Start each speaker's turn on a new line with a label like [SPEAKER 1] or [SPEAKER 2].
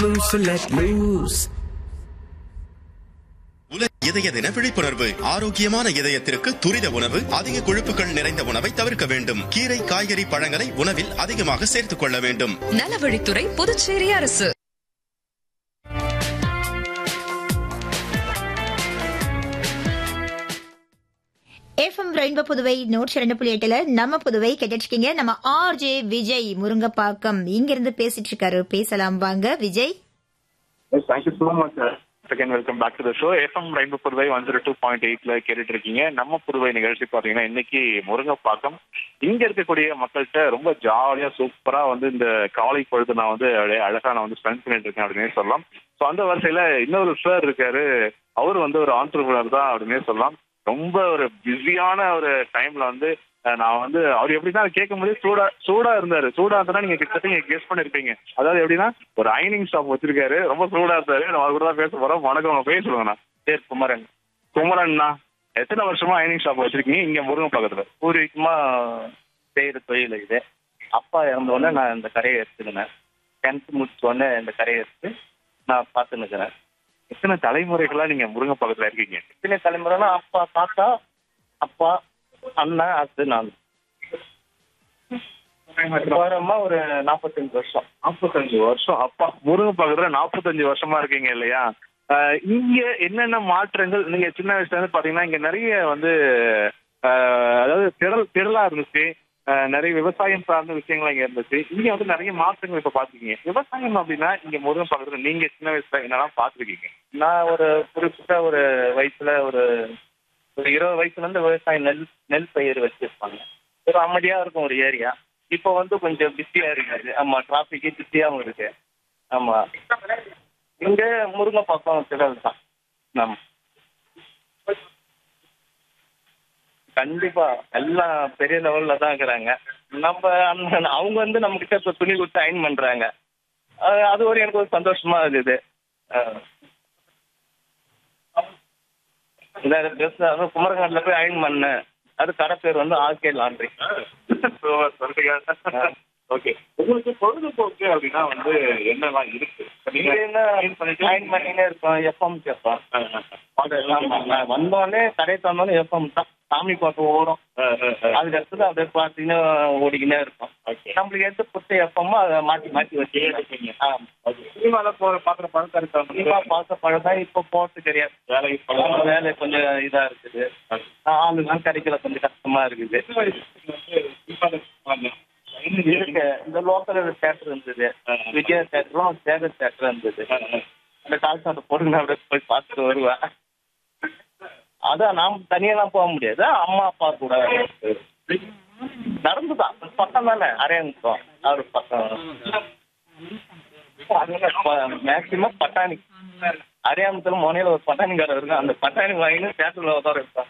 [SPEAKER 1] Loose, so let loose.
[SPEAKER 2] உலக இதய தின விழிப்புணர்வு ஆரோக்கியமான இதயத்திற்கு துரித உணவு அதிக கொழுப்புகள் நிறைந்த உணவை தவிர்க்க வேண்டும் கீரை காய்கறி பழங்களை உணவில் அதிகமாக சேர்த்துக் கொள்ள வேண்டும்
[SPEAKER 3] நலவழித்துறை புதுச்சேரி அரசு
[SPEAKER 4] எஃப்எம் ரெயின்போ புதுவை நூற்றி ரெண்டு புள்ளி எட்டுல நம்ம புதுவை கேட்டுருக்கீங்க நம்ம ஆர்ஜே விஜய் முருங்கப்பாக்கம் இங்க இருந்து பேசிட்டு இருக்காரு பேசலாம் வாங்க Vijay
[SPEAKER 5] Yes, thank you so much, sir. Again, welcome back to the show. FM rainbow Puduvai one zero two point எயிட்ல கேட்டுட்டு இருக்கீங்க நம்ம புதுவை நிகழ்ச்சி பாத்தீங்கன்னா இன்னைக்கு முருங்கப்பாக்கம் இங்க இருக்கக்கூடிய மக்கள்கிட்ட ரொம்ப ஜாலியா சூப்பரா வந்து இந்த காலை பொழுது நான் வந்து அப்படியே அழகா நான் வந்து ஸ்பெண்ட் பண்ணிட்டு இருக்கேன் அப்படின்னே சொல்லலாம் ஸோ அந்த வரிசையில இன்னொரு சார் இருக்காரு அவர் வந்து ஒரு ஆண்டர்பிரினர் தான் அப்படின்னே சொல்லலாம் ரொம்ப ஒரு பிஸியான ஒரு டைம்ல வந்து அஹ், நான் வந்து அவர் எப்படின்னா கேட்கும் போது சூடா சூடா இருந்தாரு சூடா இருந்தா நீங்க கிட்டத்தட்ட நீங்க கெஸ் பண்ணிருப்பீங்க அதாவது எப்படின்னா ஒரு ஐனிங் ஷாப் வச்சிருக்காரு ரொம்ப சூடா இருந்தாரு நம்ம அவர் கூட தான் பேச போறோம் வணக்கம் உங்க பேர் சொல்லுங்கண்ணா
[SPEAKER 6] பேர் குமரன்
[SPEAKER 5] குமரண்ணா எத்தனை வருஷமா ஐனிங் ஷாப் வச்சிருக்கீங்க இங்க முருங்கன் பக்கத்துல
[SPEAKER 6] பூர்வீகமா செய்யற தொழில் இது அப்பா இறந்த உடனே நான் இந்த கரையை எடுத்துக்கினேன் டென்த் முடிச்ச உடனே இந்த கரையை எடுத்து நான் பார்த்து நிற்கிறேன்
[SPEAKER 5] எத்தனை தலைமுறைகளா நீங்க முருங்கன் பக்கத்துல இருக்கீங்க
[SPEAKER 6] இத்தனை தலைமுறைனா அப்பா தாத்தா அப்பா அண்ணன் அது நான் வரமா ஒரு நாற்பத்தஞ்சு வருஷம்
[SPEAKER 5] நாற்பத்தஞ்சு வருஷம் அப்பா முருங்கன் பக்கத்துல நாற்பத்தஞ்சு வருஷமா இருக்கீங்க இல்லையா ஆஹ் இங்க என்னென்ன மாற்றங்கள் நீங்க சின்ன வயசுல இருந்து பாத்தீங்கன்னா இங்க நிறைய வந்து ஆஹ் அதாவது திடல் திடலா இருந்துச்சு ஆஹ் நிறைய விவசாயம் சார்ந்த விஷயங்கள் இங்க இருந்துச்சு இங்க வந்து நிறைய மாற்றங்கள் இப்ப பாத்துருக்கீங்க விவசாயம் அப்படின்னா இங்க முருகன் பக்கத்துல நீங்க சின்ன வயசுல என்னெல்லாம் பாத்துருக்கீங்க
[SPEAKER 6] நான் ஒரு குறிப்பிட்ட ஒரு வயசுல ஒரு ஒரு இருபது வயசுல இருந்து விவசாயம் நெல் நெல் பயிர் வச்சிருப்பாங்க ஒரு அமைதியா இருக்கும் ஒரு ஏரியா இப்போ வந்து கொஞ்சம் பிஸியா இருக்குது ஆமா டிராபிக் பிஸியாவும் இருக்கு ஆமா இங்க முருங்கை பக்கம் திடல் தான் ஆமா கண்டிப்பா எல்லாம் பெரிய லெவல்ல தான் இருக்கிறாங்க நம்ம அந்த- அவங்க வந்து நம்ம கிட்ட இப்ப துணி கொடுத்து அயன் பண்றாங்க அது- அது ஒரு எனக்கு ஒரு சந்தோஷமா இருக்குது அஹ். இந்த ட்ரெஸ் அதாவது குமரகாண்டில் போய் அயன் பண்ணேன் அது கடை பேர் வந்து ஆர்கே லாண்ட்ரி
[SPEAKER 5] ஓகே உங்களுக்கு பொழுதுபோக்கு அப்படின்னா வந்து என்னெல்லாம் இருக்கு
[SPEAKER 6] இங்க என்ன அயன் பண்ணினே இருக்கோம் எஃப்எம் கேட்போம் ஆமா, நான் வந்தோடனே கடை தந்தோடனே எஃப்எம் தான் சாமி பார்க்க ஓடும் அதுக்கு அடுத்தது அப்படியே பார்த்துக்கின்னு ஓடிக்கினே இருக்கும் நம்மளுக்கு எது புத்த எஃப்எம்மோ அதை மாற்றி மாற்றி வச்சுட்டே இருக்கீங்க ஆமா
[SPEAKER 5] சினிமால போற பாக்குற பழக்கம் இருக்கா
[SPEAKER 6] சினிமா பார்க்க பழக்கம் இப்போ போகிறது கிடையாது
[SPEAKER 5] வேலை
[SPEAKER 6] ஆமா, வேலை கொஞ்சம் இதா இருக்குது ஆளுலாம் கிடைக்கல கொஞ்சம் கஷ்டமா இருக்குது இருக்கு இந்த லோக்கல் தேட்டர் இருந்தது விஜய தேட்டரும் சேகர் தேட்டர் இருந்தது அந்த கால் சாட்டை போட்டு நான் அப்படியே போய் பார்த்துட்டு வருவேன் அதான் நாம் தனியெல்லாம் போக முடியாது அம்மா அப்பா கூட நடந்துதான் பக்கம் தானே அரையங்குப்பம் அவர் பக்கம் மேக்சிமம் பட்டாணி அரியாமத்துல முனையில ஒரு பட்டாணி கடை இருக்கு அந்த பட்டாணி வாங்கின்னு தேட்டர்ல உட்கார வைப்பாங்க